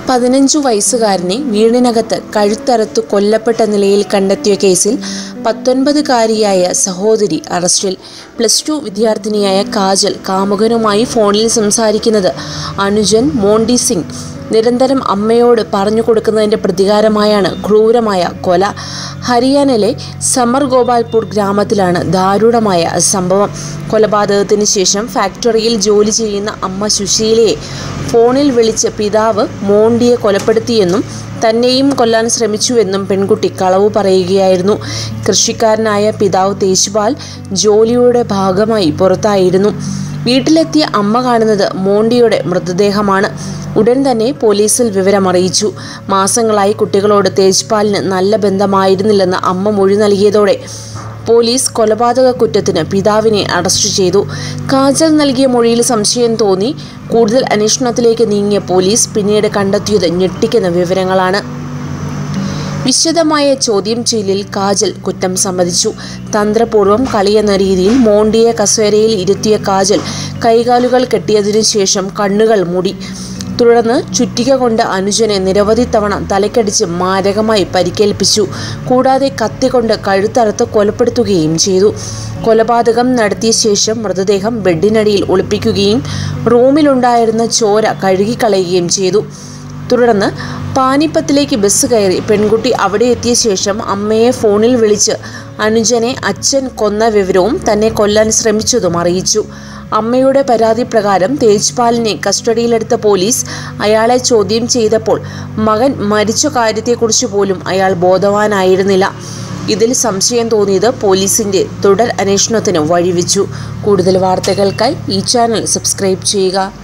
പതിനഞ്ചു വയസ്സുകാരനെ വീടിനകത്ത് കഴുത്തറുത്തു കൊല്ലപ്പെട്ട നിലയിൽ കണ്ടെത്തിയ കേസിൽ പത്തൊൻപതുകാരിയായ സഹോദരി അറസ്റ്റിൽ പ്ലസ് ടു വിദ്യാർത്ഥിനിയായ കാജൽ കാമുകനുമായി ഫോണിൽ സംസാരിക്കുന്നത് അനുജൻ മോണ്ടി സിംഗ് നിരന്തരം അമ്മയോട് പറഞ്ഞു കൊടുക്കുന്നതിൻ്റെ പ്രതികാരമായാണ് ക്രൂരമായ കൊല ഹരിയാനയിലെ സമർ ഗോപാൽപൂർ ഗ്രാമത്തിലാണ് ദാരുണമായ സംഭവം കൊലപാതകത്തിന് ശേഷം ഫാക്ടറിയിൽ ജോലി ചെയ്യുന്ന അമ്മ സുശീലയെ ഫോണിൽ വിളിച്ച് പിതാവ് മോണ്ടിയെ കൊലപ്പെടുത്തിയെന്നും തന്നെയും കൊല്ലാൻ ശ്രമിച്ചുവെന്നും പെൺകുട്ടി കളവ് പറയുകയായിരുന്നു കൃഷിക്കാരനായ പിതാവ് തേജ്പാൽ ജോലിയുടെ ഭാഗമായി പുറത്തായിരുന്നു വീട്ടിലെത്തിയ അമ്മ കാണുന്നത് മോണ്ടിയുടെ മൃതദേഹമാണ് ഉടൻ തന്നെ പോലീസിൽ വിവരമറിയിച്ചു മാസങ്ങളായി കുട്ടികളോട് തേജ്പാലിന് നല്ല ബന്ധമായിരുന്നില്ലെന്ന് അമ്മ മൊഴി നൽകിയതോടെ പോലീസ് കൊലപാതക കുറ്റത്തിന് പിതാവിനെ അറസ്റ്റ് ചെയ്തു കാജൽ നൽകിയ മൊഴിയിൽ സംശയം തോന്നി കൂടുതൽ അന്വേഷണത്തിലേക്ക് നീങ്ങിയ പോലീസ് പിന്നീട് കണ്ടെത്തിയത് ഞെട്ടിക്കുന്ന വിവരങ്ങളാണ് വിശദമായ ചോദ്യം ചെയ്യലിൽ കാജൽ കുറ്റം സമ്മതിച്ചു തന്ത്രപൂർവ്വം കളിയെന്ന രീതിയിൽ മോണ്ടിയെ കസേരയിൽ ഇരുത്തിയ കാജൽ കൈകാലുകൾ കെട്ടിയതിനു ശേഷം കണ്ണുകൾ മൂടി തുടർന്ന് ചുറ്റിക കൊണ്ട് അനുജനെ നിരവധി തവണ തലക്കടിച്ച് മാരകമായി പരിക്കേൽപ്പിച്ചു കൂടാതെ കത്തികൊണ്ട് കഴുത്തറുത്ത് കൊലപ്പെടുത്തുകയും ചെയ്തു കൊലപാതകം നടത്തിയ ശേഷം മൃതദേഹം ബെഡിനടിയിൽ ഒളിപ്പിക്കുകയും റൂമിലുണ്ടായിരുന്ന ചോര കഴുകിക്കളയുകയും ചെയ്തു തുടർന്ന് പാനിപ്പത്തിലേക്ക് ബസ് കയറി പെൺകുട്ടി അവിടെ എത്തിയ ശേഷം അമ്മയെ ഫോണിൽ വിളിച്ച് അനുജനെ അച്ഛൻ കൊന്ന വിവരവും തന്നെ കൊല്ലാൻ ശ്രമിച്ചതും അറിയിച്ചു അമ്മയുടെ പരാതി പ്രകാരം തേജ്പാലിനെ കസ്റ്റഡിയിലെടുത്ത പോലീസ് അയാളെ ചോദ്യം ചെയ്തപ്പോൾ മകൻ മരിച്ച കാര്യത്തെക്കുറിച്ച് പോലും അയാൾ ബോധവാനായിരുന്നില്ല ഇതിൽ സംശയം തോന്നിയത് പോലീസിന്റെ തുടർ അന്വേഷണത്തിന് വഴിവെച്ചു കൂടുതൽ വാർത്തകൾക്കായി ഈ ചാനൽ സബ്സ്ക്രൈബ് ചെയ്യുക